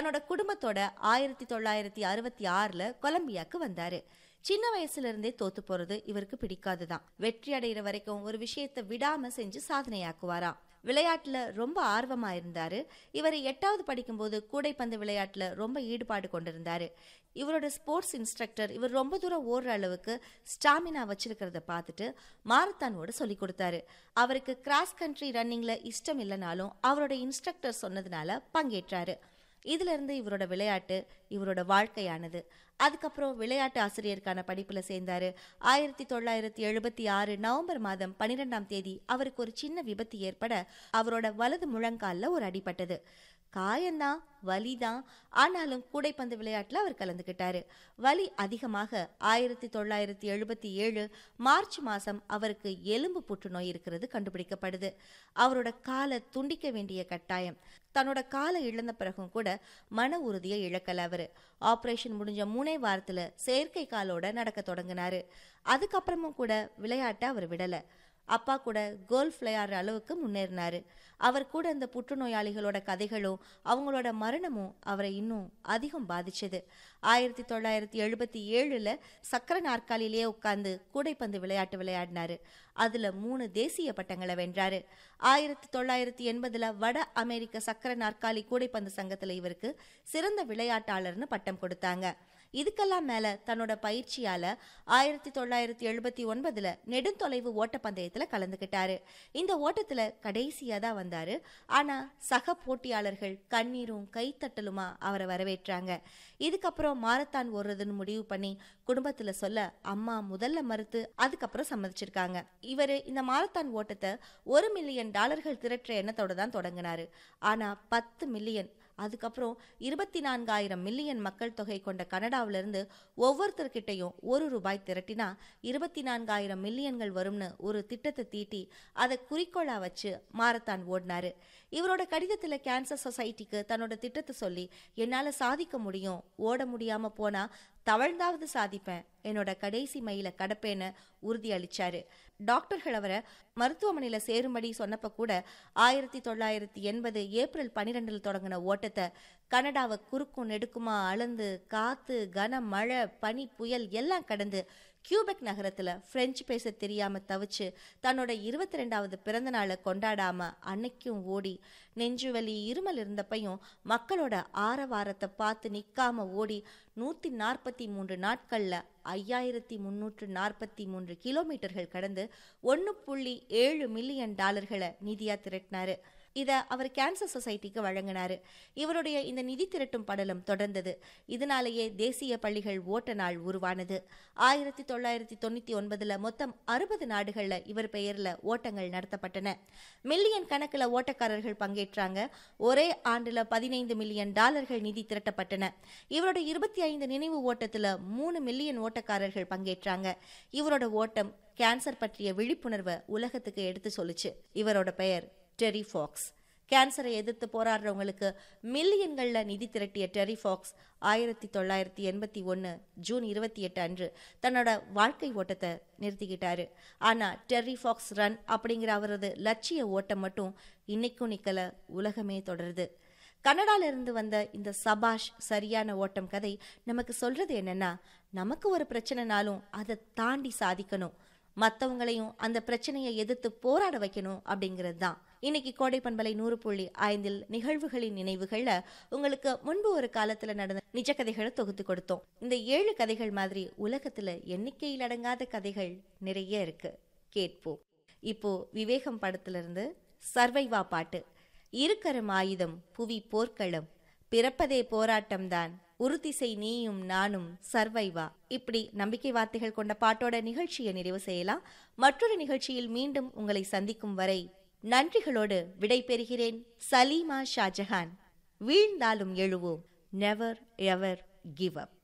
தன்னோட குடும்பத்தோட ஆயிரத்தி தொள்ளாயிரத்தி அறுபத்தி ஆறுல கொலம்பியாக்கு வந்தாரு சின்ன வயசுல இருந்தே தோத்து போறது இவருக்கு பிடிக்காதுதான் வெற்றி அடைகிற வரைக்கும் ஒரு விஷயத்தை விடாம செஞ்சு சாதனையாக்குவாராம் விளையாட்டுல ரொம்ப ஆர்வமா இருந்தாரு இவர் எட்டாவது படிக்கும்போது கூடைப்பந்து விளையாட்டுல ரொம்ப ஈடுபாடு கொண்டிருந்தாரு இவரோட ஸ்போர்ட்ஸ் இன்ஸ்ட்ரக்டர் இவர் ரொம்ப தூரம் ஓடுற அளவுக்கு ஸ்டாமினா வச்சிருக்கிறத பார்த்துட்டு மாரத்தானோட சொல்லி கொடுத்தாரு அவருக்கு கிராஸ் கண்ட்ரி ரன்னிங்ல இஷ்டம் இல்லைனாலும் அவரோட இன்ஸ்ட்ரக்டர் சொன்னதுனால பங்கேற்றாரு இதுல இருந்து இவரோட விளையாட்டு இவரோட வாழ்க்கையானது அதுக்கப்புறம் விளையாட்டு ஆசிரியருக்கான படிப்புல சேர்ந்தாரு ஆயிரத்தி தொள்ளாயிரத்தி எழுபத்தி ஆறு நவம்பர் மாதம் பன்னிரெண்டாம் தேதி அவருக்கு ஒரு சின்ன விபத்து ஏற்பட அவரோட வலது முழங்கால்ல ஒரு அடிபட்டது காயம்தான் வலிதான் ஆனாலும் கூடைப்பந்து விளையாட்டுல அவர் கலந்துக்கிட்டாரு வலி அதிகமாக ஆயிரத்தி தொள்ளாயிரத்தி எழுபத்தி ஏழு மார்ச் மாசம் அவருக்கு எலும்பு புற்றுநோய் இருக்கிறது கண்டுபிடிக்கப்படுது அவரோட காலை துண்டிக்க வேண்டிய கட்டாயம் தன்னோட காலை இழந்த பிறகும் கூட மன உறுதியை இழக்கல அவரு ஆபரேஷன் முடிஞ்ச மூணே வாரத்துல செயற்கை காலோட நடக்க தொடங்கினாரு அதுக்கப்புறமும் கூட விளையாட்டை அவர் விடல அப்பா கூட கோல்ஃப் விளையாடுற அளவுக்கு முன்னேறினாரு அவர் கூட இந்த புற்றுநோயாளிகளோட கதைகளும் அவங்களோட மரணமும் அவரை இன்னும் அதிகம் பாதிச்சது ஆயிரத்தி தொள்ளாயிரத்தி எழுபத்தி ஏழுல சக்கர நாற்காலியிலேயே உட்கார்ந்து கூடைப்பந்து விளையாட்டு விளையாடினாரு அதுல மூணு தேசிய பட்டங்களை வென்றாரு ஆயிரத்தி தொள்ளாயிரத்தி எண்பதுல வட அமெரிக்க சக்கர நாற்காலி கூடைப்பந்து சங்கத்துல இவருக்கு சிறந்த விளையாட்டாளர்னு பட்டம் கொடுத்தாங்க இதுக்கெல்லாம் மேல தன்னோட பயிற்சியால ஆயிரத்தி தொள்ளாயிரத்தி எழுபத்தி ஒன்பதுல நெடுந்தொலைவு ஓட்டப்பந்தயத்துல கலந்துக்கிட்டாரு இந்த ஓட்டத்துல கடைசியா தான் வந்தாரு ஆனா சக போட்டியாளர்கள் கண்ணீரும் கைத்தட்டலுமா அவரை வரவேற்றாங்க இதுக்கப்புறம் மாரத்தான் ஓடுறதுன்னு முடிவு பண்ணி குடும்பத்துல சொல்ல அம்மா முதல்ல மறுத்து அதுக்கப்புறம் சம்மதிச்சிருக்காங்க இவர் இந்த மாரத்தான் ஓட்டத்தை ஒரு மில்லியன் டாலர்கள் திரட்டுற எண்ணத்தோட தான் தொடங்கினாரு ஆனா பத்து மில்லியன் அதுக்கப்புறம் இருபத்தி நான்காயிரம் மில்லியன் மக்கள் தொகை கொண்ட கனடாவிலிருந்து ஒவ்வொருத்தர்கிட்டையும் ஒரு ரூபாய் திரட்டினா இருபத்தி நான்காயிரம் மில்லியன்கள் வரும்னு ஒரு திட்டத்தை தீட்டி அதை குறிக்கோளா வச்சு மாரத்தான் ஓடினாரு இவரோட கடிதத்துல கேன்சர் சொசைட்டிக்கு தன்னோட திட்டத்தை சொல்லி என்னால சாதிக்க முடியும் ஓட முடியாம போனா தவழ்ந்தாவது சாதிப்பேன் என்னோட கடைசி மையில கடப்பேன்னு உறுதி அளிச்சாரு டாக்டர்கள் அவரை மருத்துவமனையில சேரும்படி சொன்னப்ப கூட ஆயிரத்தி தொள்ளாயிரத்தி எண்பது ஏப்ரல் பனிரெண்டில் தொடங்கின ஓட்டத்தை கனடாவை குறுக்கும் நெடுக்குமா அளந்து காத்து கன மழை பனி புயல் எல்லாம் கடந்து கியூபெக் நகரத்துல பிரெஞ்சு பேச தெரியாம தவிச்சு தன்னோட இருபத்தி ரெண்டாவது பிறந்த நாளை கொண்டாடாம அன்னைக்கும் ஓடி நெஞ்சுவலி இருமல் இருந்தப்பையும் மக்களோட ஆரவாரத்தை பார்த்து நிக்காம ஓடி நூத்தி நாற்பத்தி மூன்று நாட்கள்ல ஐயாயிரத்தி முன்னூற்று நாற்பத்தி மூன்று கிலோமீட்டர்கள் கடந்து ஒன்னு புள்ளி ஏழு மில்லியன் டாலர்களை நிதியா திரட்டினாரு இத அவர் கேன்சர் சொசைட்டிக்கு வழங்கினாரு இவருடைய இந்த நிதி திரட்டும் படலம் தொடர்ந்தது இதனாலேயே தேசிய பள்ளிகள் ஓட்ட நாள் உருவானது ஆயிரத்தி தொள்ளாயிரத்தி தொண்ணூத்தி ஒன்பதுல மொத்தம் அறுபது நாடுகள்ல இவர் பெயர்ல ஓட்டங்கள் நடத்தப்பட்டன மில்லியன் கணக்குல ஓட்டக்காரர்கள் பங்கேற்றாங்க ஒரே ஆண்டுல பதினைந்து மில்லியன் டாலர்கள் நிதி திரட்டப்பட்டன இவரோட இருபத்தி ஐந்து நினைவு ஓட்டத்துல மூணு மில்லியன் ஓட்டக்காரர்கள் பங்கேற்றாங்க இவரோட ஓட்டம் கேன்சர் பற்றிய விழிப்புணர்வை உலகத்துக்கு எடுத்து சொல்லுச்சு இவரோட பெயர் டெரி ஃபாக்ஸ் கேன்சரை எதிர்த்து போராடுறவங்களுக்கு மில்லியன்கள்ல நிதி திரட்டிய டெரி ஃபாக்ஸ் ஆயிரத்தி தொள்ளாயிரத்தி எண்பத்தி ஒன்று ஜூன் இருபத்தி எட்டு அன்று தன்னோட வாழ்க்கை ஓட்டத்தை நிறுத்திக்கிட்டாரு ஆனா டெர்ரி ஃபாக்ஸ் ரன் அப்படிங்கிற அவரது லட்சிய ஓட்டம் மட்டும் இன்னைக்கும் நிக்கல உலகமே தொடருது கனடால இருந்து வந்த இந்த சபாஷ் சரியான ஓட்டம் கதை நமக்கு சொல்றது என்னன்னா நமக்கு ஒரு பிரச்சனைனாலும் அதை தாண்டி சாதிக்கணும் மற்றவங்களையும் அந்த பிரச்சனையை எதிர்த்து போராட வைக்கணும் அப்படிங்கிறது தான் இன்னைக்கு கோடை பண்பலை நூறு புள்ளி ஐந்தில் நிகழ்வுகளின் நினைவுகள்ல உங்களுக்கு முன்பு ஒரு காலத்துல நடந்த நிஜ கதைகளை தொகுத்து கொடுத்தோம் இந்த ஏழு கதைகள் மாதிரி உலகத்துல எண்ணிக்கையில் அடங்காத கதைகள் நிறைய இருக்கு கேட்போம் இப்போ விவேகம் படத்துல இருந்து சர்வைவா பாட்டு இருக்கரும் ஆயுதம் புவி போர்க்களம் பிறப்பதே போராட்டம்தான் உறுதிசை நீயும் நானும் சர்வைவா இப்படி நம்பிக்கை வார்த்தைகள் கொண்ட பாட்டோட நிகழ்ச்சியை நிறைவு செய்யலாம் மற்றொரு நிகழ்ச்சியில் மீண்டும் உங்களை சந்திக்கும் வரை நன்றிகளோடு விடை பெறுகிறேன் சலீமா ஷாஜஹான் வீழ்ந்தாலும் எழுவோம் நெவர் எவர் கிவ் அப்